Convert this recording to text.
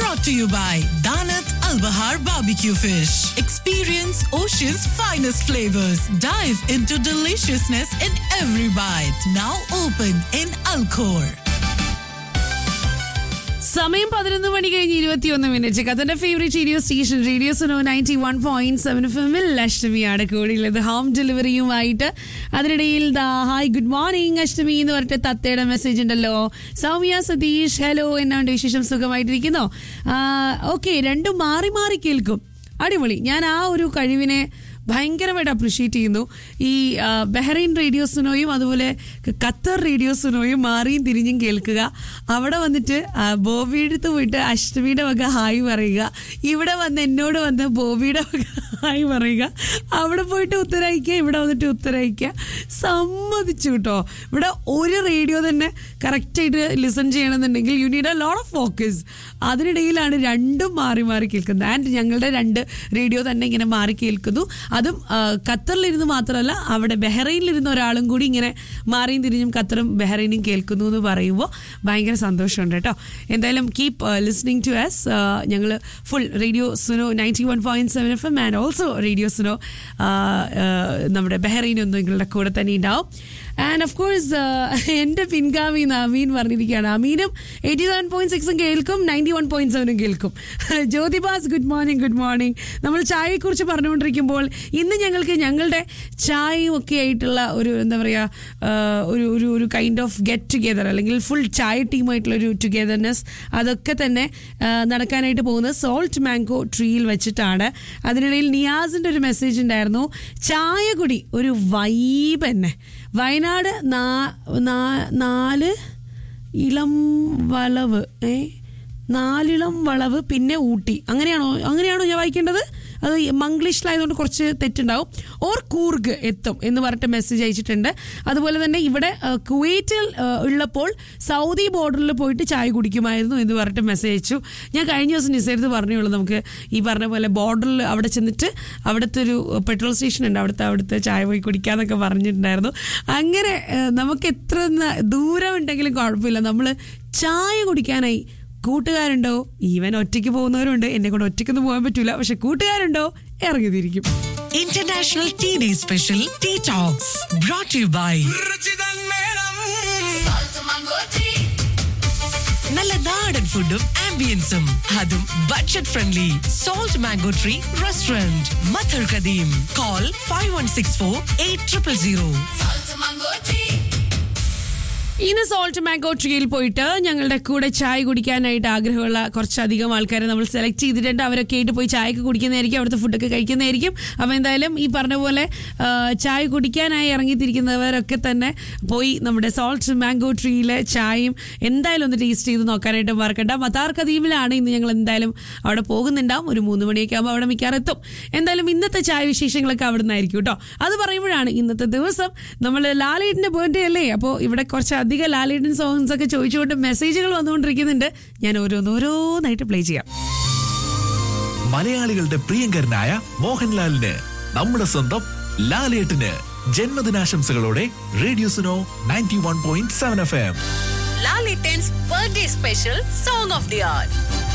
brought to you by Danat Al Bahar Barbecue Fish. Experience ocean's finest flavors. Dive into deliciousness in every bite. Now open in Alcor. സമയം പതിനൊന്ന് മണി കഴിഞ്ഞ് ഇരുപത്തിയൊന്ന് minute കഥന്റെ favourite radio station radio Suno ninety one point seven ഫിമിൽ അഷ്ടമിയാണ് കൂടിയുള്ളത് home ഡെലിവറിയുമായിട്ട് അതിനിടയിൽ ദാ ഹായ് ഗുഡ് മോർണിംഗ് അഷ്ടമി എന്ന് പറഞ്ഞിട്ട് തത്തയുടെ മെസ്സേജ് ഉണ്ടല്ലോ സൗമ്യ സതീഷ് ഹലോ എന്നാണ്ട് വിശേഷം സുഖമായിട്ടിരിക്കുന്നോ ഓക്കെ രണ്ടും മാറി മാറി കേൾക്കും അടിപൊളി ഞാൻ ആ ഒരു കഴിവിനെ ഭയങ്കരമായിട്ട് അപ്രിഷ്യേറ്റ് ചെയ്യുന്നു ഈ ആ, ബഹ്റൈൻ റേഡിയോ സുനോയും അതുപോലെ ഖത്തർ റേഡിയോ സുനോയും മാറിയും തിരിഞ്ഞും കേൾക്കുക അവിടെ വന്നിട്ട് ആ, ബോബിയുടെ അടുത്ത് പോയിട്ട് അഷ്ടമിയുടെ വക ഹായ് പറയുക ഇവിടെ വന്ന് എന്നോട് വന്ന് ബോബിയുടെ വക ഹായ് പറയുക അവിടെ പോയിട്ട് ഉത്തരയിക്കുക ഇവിടെ വന്നിട്ട് ഉത്തരയിക്കുക സമ്മതിച്ചു കേട്ടോ ഇവിടെ ഒരു റേഡിയോ തന്നെ കറക്റ്റായിട്ട് ലിസൺ ചെയ്യണമെന്നുണ്ടെങ്കിൽ you need a lot of focus അതിനിടയിലാണ് രണ്ടും മാറി മാറി കേൾക്കുന്നത് ആൻഡ് ഞങ്ങളുടെ രണ്ട് റേഡിയോ തന്നെ ഇങ്ങനെ മാറി കേൾക്കുന്നു അതും ആ, ഖത്തറിലിരുന്ന് മാത്രമല്ല അവിടെ ബഹ്റൈനിലിരുന്ന ഒരാളും കൂടി ഇങ്ങനെ മാറിയും തിരിഞ്ഞും ഖത്തറും ബഹ്റൈനും കേൾക്കുന്നു എന്ന് പറയുമ്പോൾ ഭയങ്കര സന്തോഷമുണ്ട് കേട്ടോ എന്തായാലും കീപ് ലിസ്ണിംഗ് ടു എസ് ഞങ്ങൾ full radio Suno ninety one point seven F M and also radio Suno നമ്മുടെ ബഹ്റൈനൊന്നും നിങ്ങളുടെ കൂടെ തന്നെ ഉണ്ടാവും ആൻഡ് ഓഫ് കോഴ്സ് എൻ്റെ പിൻഗാമി എന്ന് അമീൻ പറഞ്ഞിരിക്കുകയാണ് അമീനും എയ്റ്റി സെവൻ പോയിന്റ് സിക്സും കേൾക്കും നയൻറ്റി വൺ പോയിന്റ് സെവനും കേൾക്കും ജ്യോതിബാസ് ഗുഡ് മോർണിംഗ് ഗുഡ് മോർണിംഗ് നമ്മൾ ചായയെക്കുറിച്ച് പറഞ്ഞുകൊണ്ടിരിക്കുമ്പോൾ ഇന്ന് ഞങ്ങൾക്ക് ഞങ്ങളുടെ ചായയും ഒക്കെ ആയിട്ടുള്ള ഒരു എന്താ പറയുക ഒരു ഒരു ഒരു കൈൻഡ് ഓഫ് ഗെറ്റ് ടുഗെദർ അല്ലെങ്കിൽ ഫുൾ ചായ ടീമായിട്ടുള്ള ഒരു ടുഗെദർനെസ് അതൊക്കെ തന്നെ ആ, നടക്കാനായിട്ട് പോകുന്നത് സോൾട്ട് മാംഗോ ട്രീയിൽ വെച്ചിട്ടാണ് അതിനിടയിൽ നിയാസിൻ്റെ ഒരു മെസ്സേജ് ഉണ്ടായിരുന്നു ചായ കുടി ഒരു വൈബ് തന്നെ വയനാട് നാ- നാ- നാല് ഇളം വളവ് ഏ നാലിളം വളവ് പിന്നെ ഊട്ടി അങ്ങനെയാണോ അങ്ങനെയാണോ ഞാൻ വായിക്കേണ്ടത് അത് മംഗ്ലീഷിലായതുകൊണ്ട് കുറച്ച് തെറ്റുണ്ടാവും ഓർ കൂർഗ് എത്തും എന്ന് പറഞ്ഞിട്ട് മെസ്സേജ് അയച്ചിട്ടുണ്ട് അതുപോലെ തന്നെ ഇവിടെ ആ, കുവൈറ്റിൽ ആ, ഉള്ളപ്പോൾ സൗദി ബോർഡറിൽ പോയിട്ട് ചായ കുടിക്കുമായിരുന്നു എന്ന് പറഞ്ഞിട്ട് മെസ്സേജ് അയച്ചു ഞാൻ കഴിഞ്ഞ ദിവസം നിസേരത്ത് പറഞ്ഞുള്ളൂ നമുക്ക് ഈ പറഞ്ഞ പോലെ ബോർഡറിൽ അവിടെ ചെന്നിട്ട് അവിടുത്തെ ഒരു പെട്രോൾ സ്റ്റേഷൻ ഉണ്ട് അവിടുത്തെ അവിടുത്തെ ചായ പോയി കുടിക്കാന്നൊക്കെ പറഞ്ഞിട്ടുണ്ടായിരുന്നു അങ്ങനെ ആ, നമുക്ക് എത്ര ന- ദൂരം ഉണ്ടെങ്കിലും കുഴപ്പമില്ല നമ്മൾ ചായ കുടിക്കാനായി കൂട്ടുകാരുണ്ടോ ഈവൻ ഒറ്റയ്ക്ക് പോകുന്നവരുണ്ട് എന്നെ കൊണ്ട് ഒറ്റയ്ക്കൊന്നും പോകാൻ പറ്റൂല പക്ഷെ കൂട്ടുകാരുണ്ടോ ഇറങ്ങി തിരിക്കും International Tea Day Special Tea Talks. Brought to you by നല്ല നാടൻ ഫുഡും ആംബിയൻസും അതും budget friendly salt mango tree restaurant മഥർ കദീം call five one six four eight triple zero ഇന്ന് സോൾട്ട് മാംഗോ ട്രീയിൽ പോയിട്ട് ഞങ്ങളുടെ കൂടെ ചായ കുടിക്കാനായിട്ട് ആഗ്രഹമുള്ള കുറച്ചധികം ആൾക്കാരെ നമ്മൾ സെലക്ട് ചെയ്തിട്ടുണ്ട് അവരൊക്കെ ആയിട്ട് പോയി ചായയൊക്കെ കുടിക്കുന്നതായിരിക്കും അവിടുത്തെ ഫുഡൊക്കെ കഴിക്കുന്നതായിരിക്കും അപ്പോൾ എന്തായാലും ഈ പറഞ്ഞ പോലെ ആ, ചായ കുടിക്കാനായി ഇറങ്ങിത്തിരിക്കുന്നവരൊക്കെ തന്നെ പോയി നമ്മുടെ സോൾട്ട് മാംഗോ ട്രീയിലെ ചായയും എന്തായാലും ഒന്ന് ടേസ്റ്റ് ചെയ്ത് നോക്കാനായിട്ട് മറക്കണ്ട മത്താർ കദീമിലാണ് ഇന്ന് ഞങ്ങൾ എന്തായാലും അവിടെ പോകുന്നുണ്ടാവും ഒരു മൂന്ന് മണിയൊക്കെ ആകുമ്പോൾ അവിടെ മിക്കാറ് എത്തും എന്തായാലും ഇന്നത്തെ ചായ വിശേഷങ്ങളൊക്കെ അവിടെ നിന്നായിരിക്കും കേട്ടോ അത് പറയുമ്പോഴാണ് ഇന്നത്തെ ദിവസം നമ്മൾ ലാലേട്ടിന്റെ ബർത്ത്ഡേ അല്ലേ അപ്പോൾ ഇവിടെ കുറച്ച് അധികം ലാലേട്ടൻ സോങ്സ് ഒക്കെ ചോദിച്ചുകൊണ്ട് മെസ്സേജുകൾ വന്നുകൊണ്ടിരിക്കുന്നുണ്ട് ഞാൻ ഓരോന്നോരോന്നായിട്ട് പ്ലേ ചെയ്യാം മലയാളികളുടെ പ്രിയങ്കരനായ മോഹൻലാലിന് നമ്മുടെ സ്വന്തം ലാലേട്ടിന് ജന്മദിനാശംസകളോടെ radio Suno ninety one point seven F M Lalitens birthday special song of the hour.